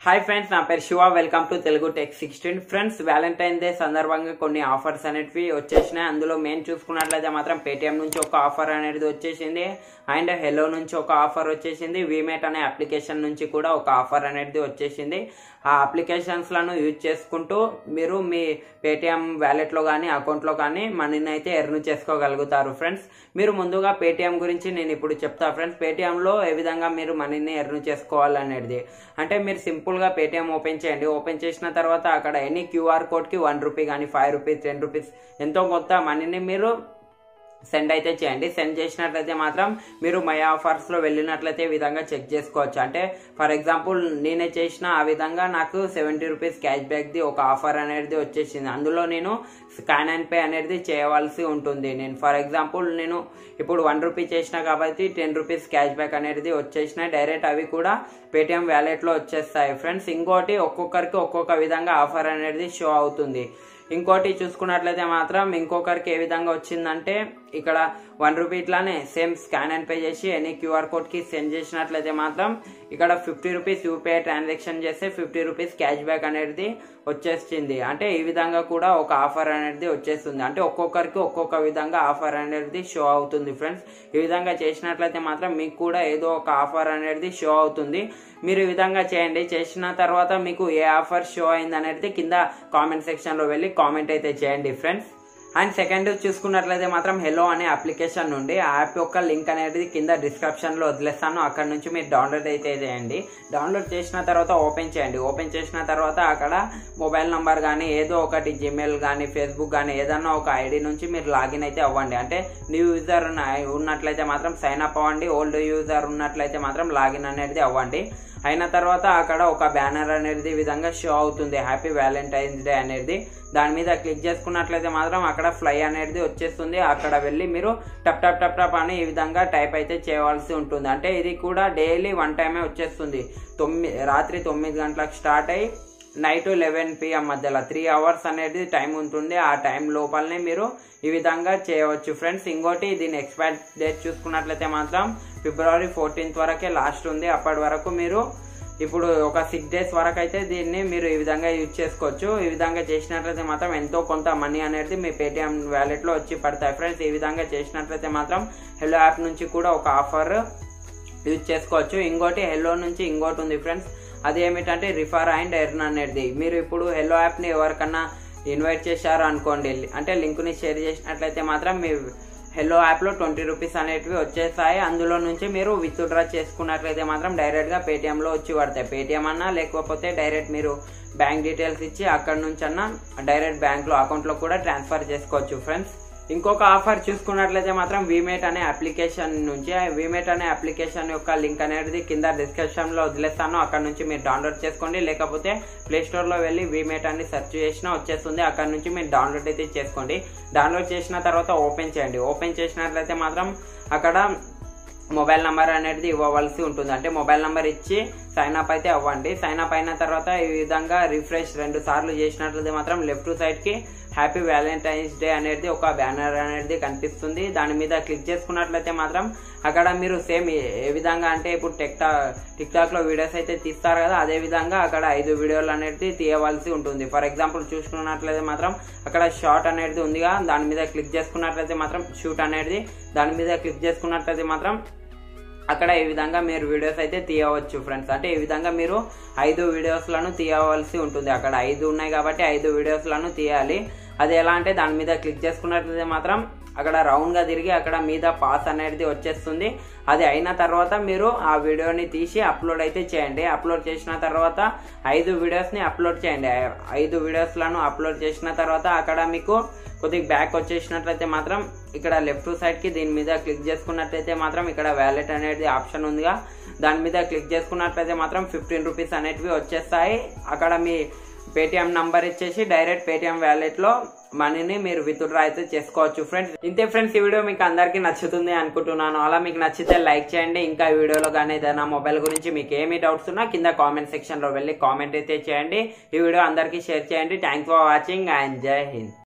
hi friends నా పేరు Shiva welcome to Telugu tech sixteen friends Valentine day సందర్భంగా కొన్ని ఆఫర్స్ అనేటివి వచ్చేసినాయి అందులో మెయిన్ చూసుకున్నట్లయితే మాత్రం పేటిఎం నుంచి ఒక ఆఫర్ అనేది వచ్చేసింది అండ్ హెలో నుంచి ఒక ఆఫర్ వచ్చేసింది వీమేట్ అనే అప్లికేషన్ నుంచి కూడా ఒక ఆఫర్ అనేది వచ్చేసింది ఆ అప్లికేషన్స్లను యూజ్ చేసుకుంటూ మీరు మీ పేటిఎం వ్యాలెట్లో కానీ అకౌంట్లో కానీ మనీని అయితే ఎర్న్ చేసుకోగలుగుతారు ఫ్రెండ్స్ మీరు ముందుగా పేటిఎం గురించి నేను ఇప్పుడు చెప్తా ఫ్రెండ్స్ పేటిఎంలో ఏ విధంగా మీరు మనీని ఎర్న్ చేసుకోవాలనేది అంటే మీరు సింపుల్గా పేటిఎం ఓపెన్ చేయండి ఓపెన్ చేసిన తర్వాత అక్కడ ఎనీ క్యూఆర్ కోడ్కి వన్ రూపీ కానీ ఫైవ్ రూపీస్ టెన్ రూపీస్ ఎంతో కొంత మనీని మీరు సెండ్ అయితే చేయండి సెండ్ చేసినట్లయితే మాత్రం మీరు మై ఆఫర్స్లో వెళ్ళినట్లయితే ఈ విధంగా చెక్ చేసుకోవచ్చు అంటే ఫర్ ఎగ్జాంపుల్ నేనే చేసిన ఆ విధంగా నాకు సెవెంటీ రూపీస్ క్యాష్ బ్యాక్ది ఒక ఆఫర్ అనేది వచ్చేసింది అందులో నేను స్కాన్ అండ్ పే అనేది చేయవలసి ఉంటుంది నేను ఫర్ ఎగ్జాంపుల్ నేను ఇప్పుడు వన్ రూపీ చేసిన కాబట్టి టెన్ రూపీస్ క్యాష్ బ్యాక్ అనేది వచ్చేసినాయి డైరెక్ట్ అవి కూడా పేటిఎం వ్యాలెట్లో వచ్చేస్తాయి ఫ్రెండ్స్ ఇంకోటి ఒక్కొక్కరికి ఒక్కొక్క విధంగా ఆఫర్ అనేది షో అవుతుంది ఇంకోటి చూసుకున్నట్లయితే మాత్రం ఇంకొకరికి ఏ విధంగా వచ్చిందంటే ఇక్కడ వన్ రూపీ ఇట్లానే సేమ్ స్కాన్ అండ్ పే చేసి ఎనీ క్యూఆర్ కోడ్కి సెండ్ చేసినట్లయితే మాత్రం ఇక్కడ ఫిఫ్టీ రూపీస్ యూపీఐ ట్రాన్సాక్షన్ చేస్తే ఫిఫ్టీ రూపీస్ క్యాష్ బ్యాక్ అనేది వచ్చేసింది అంటే ఈ విధంగా కూడా ఒక ఆఫర్ అనేది వచ్చేస్తుంది అంటే ఒక్కొక్కరికి ఒక్కొక్క విధంగా ఆఫర్ అనేది షో అవుతుంది ఫ్రెండ్స్ ఈ విధంగా చేసినట్లయితే మాత్రం మీకు కూడా ఏదో ఒక ఆఫర్ అనేది షో అవుతుంది మీరు ఈ విధంగా చేయండి చేసిన తర్వాత మీకు ఏ ఆఫర్ షో అయింది అనేది కింద కామెంట్ సెక్షన్లో వెళ్ళి కామెంట్ అయితే చేయండి ఫ్రెండ్స్ అండ్ సెకండ్ చూసుకున్నట్లయితే మాత్రం హెలో అనే అప్లికేషన్ నుండి ఆ యాప్ యొక్క లింక్ అనేది కింద డిస్క్రిప్షన్లో వదిలేస్తాను అక్కడ నుంచి మీరు డౌన్లోడ్ అయితే చేయండి డౌన్లోడ్ చేసిన తర్వాత ఓపెన్ చేయండి ఓపెన్ చేసిన తర్వాత అక్కడ మొబైల్ నంబర్ కానీ ఏదో ఒకటి జీమెయిల్ కానీ ఫేస్బుక్ కానీ ఏదన్నా ఒక ఐడి నుంచి మీరు లాగిన్ అయితే అవ్వండి అంటే న్యూ యూజర్ ఉన్నట్లయితే మాత్రం సైన్ అప్ అవ్వండి ఓల్డ్ యూజర్ ఉన్నట్లయితే మాత్రం లాగిన్ అనేది అవ్వండి అయిన తర్వాత అక్కడ ఒక బ్యానర్ అనేది విధంగా షో అవుతుంది హ్యాపీ వ్యాలంటైన్స్ డే అనేది దాని మీద క్లిక్ చేసుకున్నట్లయితే మాత్రం అక్కడ ఫ్లై అనేది వచ్చేస్తుంది అక్కడ వెళ్ళి మీరు టప్ టప్ టప్ టప్ అని ఈ విధంగా టైప్ అయితే చేయవలసి ఉంటుంది అంటే ఇది కూడా డైలీ వన్ టైమే వచ్చేస్తుంది తొమ్మిది రాత్రి తొమ్మిది గంటలకు స్టార్ట్ అయ్యి నైట్ లెవెన్ పిఎం మధ్యలో త్రీ అవర్స్ అనేది టైం ఉంటుంది ఆ టైం లోపలనే మీరు ఈ విధంగా చేయవచ్చు ఫ్రెండ్స్ ఇంకోటి దీని ఎక్స్పైర్ డేట్ చూసుకున్నట్లయితే మాత్రం ఫిబ్రవరి ఫోర్టీన్త్ వరకే లాస్ట్ ఉంది అప్పటి వరకు మీరు ఇప్పుడు ఒక సిక్స్ డేస్ వరకు అయితే దీన్ని మీరు ఈ విధంగా యూజ్ చేసుకోవచ్చు ఈ విధంగా చేసినట్లయితే మాత్రం ఎంతో కొంత మనీ అనేది మీ పేటిఎం వ్యాలెట్లో వచ్చి పడతాయి ఫ్రెండ్స్ ఈ విధంగా చేసినట్లయితే మాత్రం హెలో యాప్ నుంచి కూడా ఒక ఆఫర్ యూజ్ చేసుకోవచ్చు ఇంకోటి హెలో నుంచి ఇంకోటి ఉంది ఫ్రెండ్స్ అది ఏమిటంటే రిఫర్ అండ్ ఎర్న్ అనేది మీరు ఇప్పుడు హెలో యాప్ని ఎవరికన్నా ఇన్వైట్ చేశారు అనుకోండి అంటే లింక్ని షేర్ చేసినట్లయితే మాత్రం మీ హెలో యాప్లో ట్వంటీ రూపీస్ అనేటివి వచ్చేస్తాయి అందులో నుంచి మీరు విత్డ్రా చేసుకున్నట్లయితే మాత్రం డైరెక్ట్గా పేటిఎంలో వచ్చి పడతాయి పేటిఎం అన్నా లేకపోతే డైరెక్ట్ మీరు బ్యాంక్ డీటెయిల్స్ ఇచ్చి అక్కడ నుంచి అన్నా డైరెక్ట్ బ్యాంక్లో అకౌంట్లో కూడా ట్రాన్స్ఫర్ చేసుకోవచ్చు ఫ్రెండ్స్ ఇంకొక ఆఫర్ చూసుకున్నట్లయితే మాత్రం వీమేట్ అనే అప్లికేషన్ నుంచి వీమేట్ అనే అప్లికేషన్ యొక్క లింక్ అనేది కింద డిస్క్రిప్షన్లో వదిలేస్తాను అక్కడ నుంచి మీరు డౌన్లోడ్ చేసుకోండి లేకపోతే ప్లే స్టోర్లో వెళ్ళి వీమేట్ అని సెర్చ్ చేసినా వచ్చేస్తుంది అక్కడ నుంచి మీరు డౌన్లోడ్ అయితే చేసుకోండి డౌన్లోడ్ చేసిన తర్వాత ఓపెన్ చేయండి ఓపెన్ చేసినట్లయితే మాత్రం అక్కడ మొబైల్ నెంబర్ అనేది ఇవ్వవలసి ఉంటుంది అంటే మొబైల్ నెంబర్ ఇచ్చి సైన్ అప్ అయితే అవ్వండి సైన్ అప్ అయిన తర్వాత ఈ విధంగా రిఫ్రెష్ రెండు సార్లు చేసినట్లయితే మాత్రం లెఫ్ట్ సైడ్ కి హ్యాపీ వ్యాలంటైన్స్ డే అనేది ఒక బ్యానర్ అనేది కనిపిస్తుంది దాని మీద క్లిక్ చేసుకున్నట్లయితే మాత్రం అక్కడ మీరు సేమ్ ఏ విధంగా అంటే ఇప్పుడు టెక్టా టిక్ టాక్ లో వీడియోస్ అయితే తీస్తారు కదా అదే విధంగా అక్కడ ఐదు వీడియోలు అనేది తీయవలసి ఉంటుంది ఫర్ ఎగ్జాంపుల్ చూసుకున్నట్లయితే మాత్రం అక్కడ షార్ట్ అనేది ఉందిగా దాని మీద క్లిక్ చేసుకున్నట్లయితే మాత్రం షూట్ అనేది దాని మీద క్లిక్ చేసుకున్నట్లయితే మాత్రం అక్కడ ఈ విధంగా మీరు వీడియోస్ అయితే తీయవచ్చు ఫ్రెండ్స్ అంటే ఈ విధంగా మీరు ఐదు వీడియోస్లను తీయవలసి ఉంటుంది అక్కడ ఐదు ఉన్నాయి కాబట్టి ఐదు వీడియోస్లను తీయాలి అది ఎలా అంటే దాని మీద క్లిక్ చేసుకున్నట్లయితే మాత్రం అక్కడ రౌండ్గా తిరిగి అక్కడ మీద పాస్ అనేది వచ్చేస్తుంది అది అయిన తర్వాత మీరు ఆ వీడియోని తీసి అప్లోడ్ అయితే చేయండి అప్లోడ్ చేసిన తర్వాత ఐదు వీడియోస్ని అప్లోడ్ చేయండి ఐదు వీడియోస్లను అప్లోడ్ చేసిన తర్వాత అక్కడ మీకు కొద్దిగా బ్యాక్ వచ్చేసినట్లయితే మాత్రం ఇక్కడ లెఫ్ట్ సైడ్కి దీని మీద క్లిక్ చేసుకున్నట్లయితే మాత్రం ఇక్కడ వ్యాలెట్ అనేది ఆప్షన్ ఉందిగా దాని మీద క్లిక్ చేసుకున్నట్లయితే మాత్రం ఫిఫ్టీన్ రూపీస్ అనేటివి వచ్చేస్తాయి అక్కడ మీ పేటిఎం నంబర్ ఇచ్చేసి డైరెక్ట్ పేటిఎం వ్యాలెట్లో మనీని మీరు విత్డ్రా అయితే చేసుకోవచ్చు ఫ్రెండ్స్ ఇంతే ఫ్రెండ్స్ ఈ వీడియో మీకు అందరికీ నచ్చుతుంది అనుకుంటున్నాను అలా మీకు నచ్చితే లైక్ చేయండి ఇంకా ఈ వీడియోలో కానీ ఏదైనా మొబైల్ గురించి మీకు ఏమి డౌట్స్ ఉన్నా కింద కామెంట్ సెక్షన్లో వెళ్ళి కామెంట్ అయితే చేయండి ఈ వీడియో అందరికీ షేర్ చేయండి థ్యాంక్స్ ఫర్ వాచింగ్ అండ్ జై హింద్